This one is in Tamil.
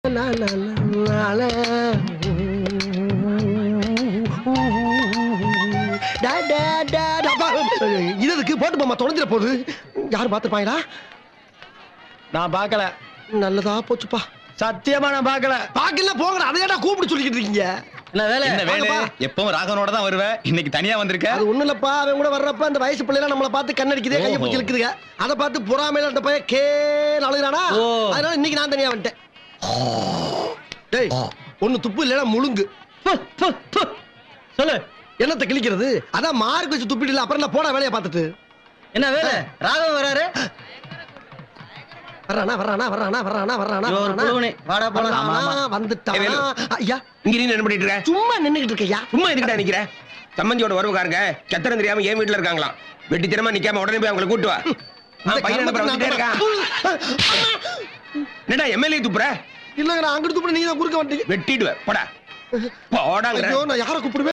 லா, லா, லா, லா, டா, டா, டா, டா, அப்பா, இது எதுக்கு போட்டு போமா தொலைஞ்சிட போகுது யாரும் பார்த்துருப்பாங்களா நான் பார்க்கல நல்லதா போச்சுப்பா சத்தியமா நான் பார்க்கல பாக்கல போங்கடா அதை ஏன்டா கூப்பிட்டு சொல்லிக்கிட்டு இருக்கீங்க என்ன வேலை என்ன வேலை வாங்கப்பா. எப்பவும் ராகவனோட தான் வருவேன் இன்னைக்கு தனியா வந்திருக்க அது ஒண்ணு இல்லப்பா அவன் கூட வர்றப்ப அந்த வயசு பிள்ளைலாம் நம்மள பார்த்து கண்ணடிக்குதே கையை ஓஹோ. பிடிச்சி இழுக்குதுங்க அதை பார்த்து பொறாமையில அந்த பையன் கே அழுகுறானா ஓ. அதனால இன்னைக்கு நான் தனியா வந்துட்டேன் டேய் ஒண்ணு துப்பு இல்லைன்னா முழுங்கு பு, பு, பு. சொல்லு என்னத்தை கிழிக்கிறது அதான் மார்க் வச்சு துப்பிட்டு இல்ல அப்புறம் நான் போட வேலையை பார்த்துட்டு என்ன வேலை ராகவன் வராரு வர்றானா வர்றானா வர்றானா வர்றானா வர்றானா இவன் ஒரு வர்றானா புழுவனே. வாடா போலாம் ஆமா, ஆமா. வர்றானா, வந்துட்டானா ஏய், வேலு. ஐயா இங்க நீ என்ன பண்ணிட்டு இருக்க சும்மா நின்னுகிட்டு இருக்கையா சும்மா எதுக்கிட்ட நிக்கிற சம்மந்தியோட உறவுக்காரங்க சத்திரம் தெரியாம என் வீட்டுல இருக்காங்களாம் வெட்டித்தனமா நிக்காம உடனே போய் அவங்களை கூட்டு வா ஆ, பையன் என்ன அப்புறம் வந்துட்டே இருக்கான் என்னடா எம்எல்ஏ துப்புற இல்லங்க நான் அங்கிட்டு துப்புற நீங்க தான் குறுக்க வந்துட்டீங்க வெட்டிடுவேன் போடா போடாங்கிற ஐயோ நான் யாரை கூப்பிடுவேன்